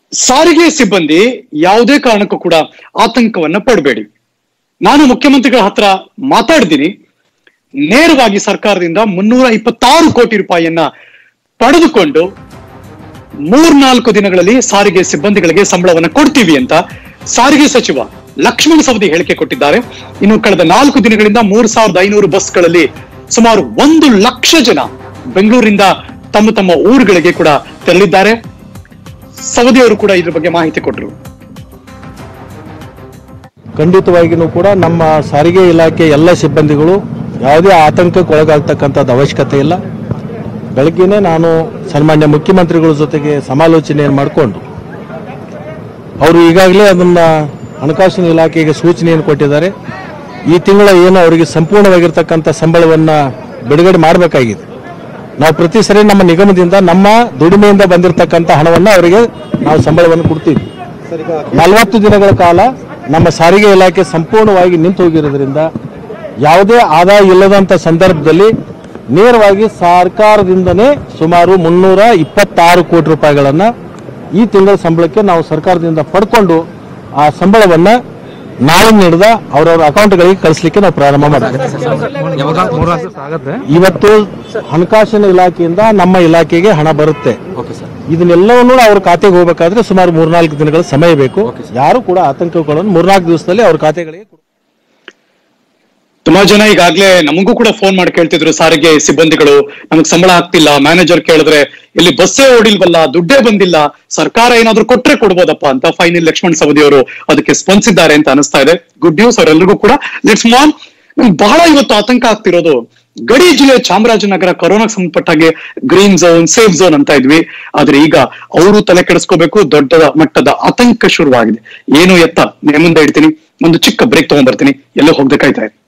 ಸಾರಿಗೆ ಸಿಬ್ಬಂದಿ ಯಾವುದೇ ಕಾರಣಕ್ಕೂ ಕೂಡ ಆತಂಕವನ್ನ ಪಡಬೇಡಿ ನಾನು ಮುಖ್ಯಮಂತ್ರಿಗಳ ಹತ್ರ ಮಾತಾಡಿದ್ದೀನಿ ನೇರವಾಗಿ ಸರ್ಕಾರದಿಂದ ಮುನ್ನೂರ ಇಪ್ಪತ್ತಾರು ಕೋಟಿ ರೂಪಾಯಿಯನ್ನ ಪಡೆದುಕೊಂಡು ಮೂರ್ನಾಲ್ಕು ದಿನಗಳಲ್ಲಿ ಸಾರಿಗೆ ಸಿಬ್ಬಂದಿಗಳಿಗೆ ಸಂಬಳವನ್ನ ಕೊಡ್ತೀವಿ ಅಂತ ಸಾರಿಗೆ ಸಚಿವ ಲಕ್ಷ್ಮಣ ಸವದಿ ಹೇಳಿಕೆ ಕೊಟ್ಟಿದ್ದಾರೆ ಇನ್ನು ಕಳೆದ ನಾಲ್ಕು ದಿನಗಳಿಂದ ಮೂರ್ ಸಾವಿರದ ಐನೂರು ಬಸ್ಗಳಲ್ಲಿ ಸುಮಾರು ಒಂದು ಲಕ್ಷ ಜನ ಬೆಂಗಳೂರಿಂದ ತಮ್ಮ ತಮ್ಮ ಊರುಗಳಿಗೆ ಕೂಡ ತೆರಳಿದ್ದಾರೆ ಸವದಿ ಅವರು ಕೂಡ ಇದ್ರ ಬಗ್ಗೆ ಮಾಹಿತಿ ಕೊಟ್ಟರು ಖಂಡಿತವಾಗಿಯೂ ಕೂಡ ನಮ್ಮ ಸಾರಿಗೆ ಇಲಾಖೆ ಎಲ್ಲ ಸಿಬ್ಬಂದಿಗಳು ಯಾವುದೇ ಆತಂಕಕ್ಕೆ ಒಳಗಾಗ್ತಕ್ಕಂಥದ್ದು ಅವಶ್ಯಕತೆ ಇಲ್ಲ ಬೆಳಗ್ಗೆನೇ ನಾನು ಸನ್ಮಾನ್ಯ ಮುಖ್ಯಮಂತ್ರಿಗಳ ಜೊತೆಗೆ ಸಮಾಲೋಚನೆಯನ್ನು ಮಾಡಿಕೊಂಡು ಅವರು ಈಗಾಗಲೇ ಅದನ್ನು ಹಣಕಾಸಿನ ಇಲಾಖೆಗೆ ಸೂಚನೆಯನ್ನು ಕೊಟ್ಟಿದ್ದಾರೆ ಈ ತಿಂಗಳ ಏನು ಅವರಿಗೆ ಸಂಪೂರ್ಣವಾಗಿರ್ತಕ್ಕಂಥ ಸಂಬಳವನ್ನು ಬಿಡುಗಡೆ ಮಾಡಬೇಕಾಗಿದೆ ನಾವು ಪ್ರತಿ ಸರಿ ನಮ್ಮ ನಿಗಮದಿಂದ ನಮ್ಮ ದುಡಿಮೆಯಿಂದ ಬಂದಿರತಕ್ಕಂಥ ಹಣವನ್ನು ಅವರಿಗೆ ನಾವು ಸಂಬಳವನ್ನು ಕೊಡ್ತೀವಿ ನಲವತ್ತು ದಿನಗಳ ಕಾಲ ನಮ್ಮ ಸಾರಿಗೆ ಇಲಾಖೆ ಸಂಪೂರ್ಣವಾಗಿ ನಿಂತು ಹೋಗಿರೋದ್ರಿಂದ ಯಾವುದೇ ಆದಾಯ ಇಲ್ಲದಂಥ ಸಂದರ್ಭದಲ್ಲಿ ನೇರವಾಗಿ ಸರ್ಕಾರದಿಂದನೇ ಸುಮಾರು ಮುನ್ನೂರ ಇಪ್ಪತ್ತಾರು ಕೋಟಿ ರೂಪಾಯಿಗಳನ್ನು ಈ ತಿಂಗಳ ಸಂಬಳಕ್ಕೆ ನಾವು ಸರ್ಕಾರದಿಂದ ಪಡ್ಕೊಂಡು ಆ ಸಂಬಳವನ್ನು ನಾಳೆ ನಡೆದ ಅವರವರ ಅಕೌಂಟ್ಗಳಿಗೆ ಕಳಿಸ್ಲಿಕ್ಕೆ ನಾವು ಪ್ರಾರಂಭ ಮಾಡ್ತೀವಿ ಯಾವಾಗ ಮೂರ್ನಾಲ್ಕು ದಿವಸ ಆಗತ್ತೆ ಇವತ್ತು ಹಣಕಾಸಿನ ಇಲಾಖೆಯಿಂದ ನಮ್ಮ ಇಲಾಖೆಗೆ ಹಣ ಬರುತ್ತೆ ಓಕೆ ಸರ್ ಇದನ್ನೆಲ್ಲವನ್ನೂ ಅವ್ರ ಖಾತೆಗೆ ಹೋಗಬೇಕಾದ್ರೆ ಸುಮಾರು ಮೂರ್ನಾಲ್ಕು ದಿನಗಳ ಸಮಯ ಬೇಕು ಯಾರು ಕೂಡ ಆತಂಕಗಳನ್ನು ಮೂರ್ನಾಲ್ಕು ದಿವಸದಲ್ಲಿ ಅವ್ರ ಖಾತೆಗಳಿಗೆ ಕೊಡ್ತಾರೆ. ತುಂಬಾ ಜನ ಈಗಾಗ್ಲೇ ನಮಗೂ ಕೂಡ ಫೋನ್ ಮಾಡಿ ಕೇಳ್ತಿದ್ರು ಸಾರಿಗೆ ಸಿಬ್ಬಂದಿಗಳು ನಮಗ್ ಸಂಬಳ ಆಗ್ತಿಲ್ಲ ಮ್ಯಾನೇಜರ್ ಕೇಳಿದ್ರೆ ಇಲ್ಲಿ ಬಸ್ಸೇ ಓಡಿಲ್ವಲ್ಲ ದುಡ್ಡೇ ಬಂದಿಲ್ಲ ಸರ್ಕಾರ ಏನಾದ್ರೂ ಕೊಟ್ರೆ ಕೊಡ್ಬೋದಪ್ಪ ಅಂತ ಫೈನಲ್ ಲಕ್ಷ್ಮಣ್ ಸವದಿ ಅವರು ಅದಕ್ಕೆ ಸ್ಪಂದಿಸಿದ್ದಾರೆ ಅಂತ ಅನಿಸ್ತಾ ಇದೆ ಗುಡ್ ನ್ಯೂಸ್ ಅವರೆಲ್ಲರಿಗೂ ಕೂಡ ಲೆಟ್ಸ್ ಮಾನ್ ಬಹಳ ಇವತ್ತು ಆತಂಕ ಆಗ್ತಿರೋದು ಗಡಿ ಜಿಲ್ಲೆ ಚಾಮರಾಜನಗರ ಕೊರೋನಾಗೆ ಸಂಬಂಧಪಟ್ಟ ಹಾಗೆ ಗ್ರೀನ್ ಝೋನ್ ಸೇಫ್ ಝೋನ್ ಅಂತ ಇದ್ವಿ ಆದ್ರೆ ಈಗ ಅವರು ತಲೆ ಕೆಡಿಸ್ಕೋಬೇಕು ದೊಡ್ಡ ಮಟ್ಟದ ಆತಂಕ ಶುರುವಾಗಿದೆ ಏನು ಎತ್ತ ನಿಮ್ಮ ಮುಂದೆ ಇಡ್ತೀನಿ ಒಂದು ಚಿಕ್ಕ ಬ್ರೇಕ್ ತಗೊಂಡ್ಬರ್ತೀನಿ ಎಲ್ಲೋ ಹೋಗ್ಬೇಕಾಯ್ತಾ